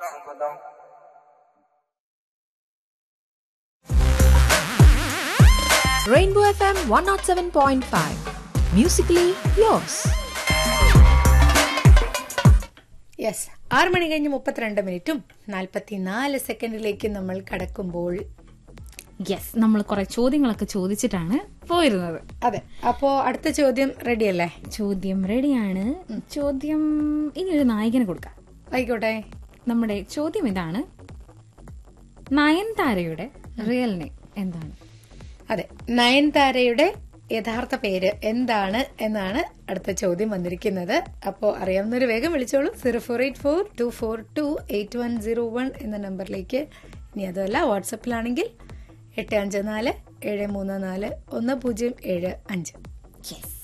സമ്മതം Rainbow FM 107.5. Musically yours. Yes ആറ് മണി കഴിഞ്ഞ് മുപ്പത്തിരണ്ട് മിനിറ്റും നാൽപ്പത്തിനാല് സെക്കൻഡിലേക്ക് നമ്മൾ കടക്കുമ്പോൾ യെസ് നമ്മൾ കുറെ ചോദ്യങ്ങളൊക്കെ ചോദിച്ചിട്ടാണ് പോയിരുന്നത് അതെ അപ്പോ അടുത്ത ചോദ്യം റെഡി അല്ലേ ചോദ്യം റെഡിയാണ് ചോദ്യം ഇനി ഒരു നായകന് കൊടുക്കാം ആയിക്കോട്ടെ നമ്മുടെ ചോദ്യം ഇതാണ് നയൻതാരയുടെ റിയൽ നെയിം എന്താണ് അതെ നയൻതാരയുടെ യഥാർത്ഥ പേര് എന്താണ് എന്നാണ് അടുത്ത ചോദ്യം വന്നിരിക്കുന്നത് അപ്പോൾ അറിയാവുന്നൊരു വേഗം വിളിച്ചോളൂ zero four eight four two four two eight one zero one എന്ന നമ്പറിലേക്ക് ഇനി അതല്ല വാട്സപ്പിലാണെങ്കിൽ എട്ട് അഞ്ച് നാല് ഏഴ് മൂന്ന് നാല് ഒന്ന് പൂജ്യം ഏഴ് അഞ്ച് യെസ്